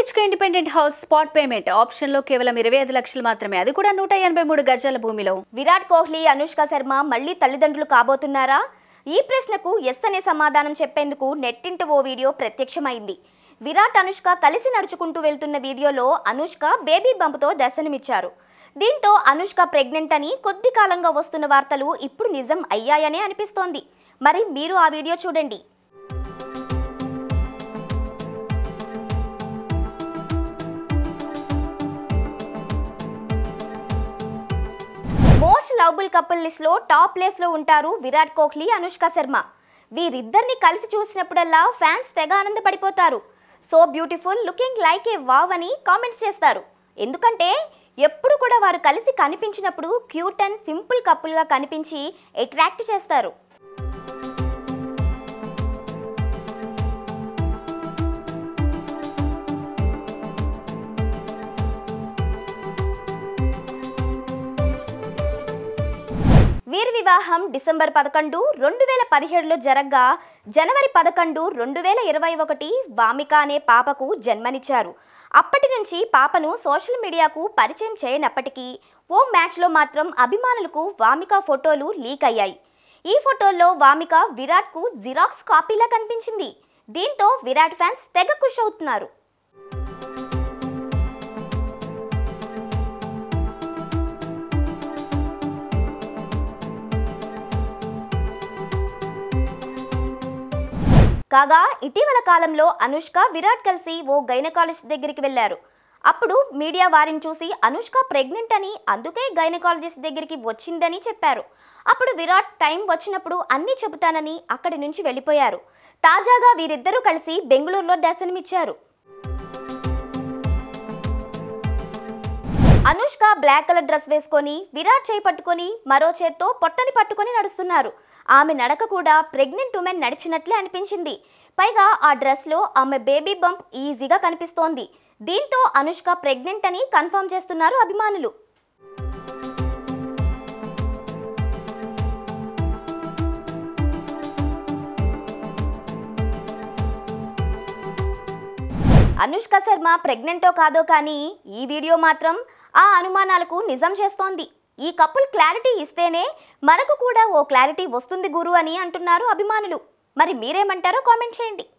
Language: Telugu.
BHK independent house spot payment ఆప్షన్లో కేవలం ఇరవై ఐదు లక్షలు మాత్రమే అది కూడా నూట ఎనభై మూడు గజాల భూమిలో విరాట్ కోహ్లీ అనుష్క శర్మ మళ్ళీ తల్లిదండ్రులు కాబోతున్నారా ఈ ప్రశ్నకు ఎస్ అనే సమాధానం చెప్పేందుకు నెట్టింట ఓ వీడియో ప్రత్యక్షమైంది విరాట్ అనుష్క కలిసి నడుచుకుంటూ వెళ్తున్న వీడియోలో అనుష్క బేబీ బంప్తో దర్శనమిచ్చారు దీంతో అనుష్క ప్రెగ్నెంట్ అని కొద్ది కాలంగా వస్తున్న వార్తలు ఇప్పుడు నిజం అయ్యాయనే అనిపిస్తోంది మరి మీరు ఆ వీడియో చూడండి మోస్ట్ లవబుల్ కపుల్ లిస్ట్ లో టాప్ ప్లేస్ లో ఉంటారు విరాట్ కోహ్లీ అనుష్క శర్మ వీరిద్దరిని కలిసి చూసినప్పుడల్లా ఫ్యాన్స్ తెగ ఆనందపడిపోతారు so beautiful looking like a wow అని కామెంట్స్ చేస్తారు ఎందుకంటే ఎప్పుడు కూడా వారు కలిసి కనిపించినప్పుడు క్యూట్ అండ్ సింపుల్ కపుల్గా కనిపించి అట్రాక్ట్ చేస్తారు వీరి వివాహం డిసెంబర్ పదకొండు రెండు వేల పదిహేడులో జరగ్గా జనవరి పదకొండు రెండు వేల ఇరవై ఒకటి వామిక అనే పాపకు జన్మనిచ్చారు అప్పటి నుంచి పాపను సోషల్ మీడియాకు పరిచయం చేయనప్పటికీ ఓ మ్యాచ్లో మాత్రం అభిమానులకు వామిక ఫోటోలు లీక్ అయ్యాయి ఈ ఫోటోల్లో వామిక విరాట్కు జిరాక్స్ కాపీలా కనిపించింది దీంతో విరాట్ ఫ్యాన్స్ తెగ ఖుష్ అవుతున్నారు కాగా ఇటీవల కాలంలో అనుష్క విరాట్ కలిసి ఓ గైనకాలజిస్ట్ దగ్గరికి వెళ్లారు అప్పుడు మీడియా వారిని చూసి అనుష్క ప్రెగ్నెంట్ అని అందుకే గైనకాలజిస్ట్ దగ్గరికి వచ్చిందని చెప్పారు అప్పుడు విరాట్ టైం వచ్చినప్పుడు అన్నీ చెబుతానని అక్కడి నుంచి వెళ్ళిపోయారు తాజాగా వీరిద్దరూ కలిసి బెంగళూరులో దర్శనమిచ్చారు అనుష్క బ్లాక్ కలర్ డ్రెస్ వేసుకొని విరాట్ చేయి పట్టుకొని మరో చేత్తో పొట్టని పట్టుకొని నడుస్తున్నారు ఆమె నడక కూడా ప్రెగ్నెంట్ ఉమెన్ నడిచినట్లే అనిపించింది పైగా ఆ డ్రెస్లో ఆమె బేబీ బంప్ ఈజీగా కనిపిస్తోంది దీంతో అనుష్క ప్రెగ్నెంట్ అని కన్ఫర్మ్ చేస్తున్నారు అభిమానులు అనుష్క శర్మ ప్రెగ్నెంటో కాదో కానీ ఈ వీడియో మాత్రం ఆ అనుమానాలకు నిజం చేస్తోంది ఈ కపుల్ క్లారిటీ ఇస్తేనే మనకు కూడా ఓ క్లారిటీ వస్తుంది గురు అని అంటున్నారు అభిమానులు మరి మీరేమంటారో కామెంట్ చేయండి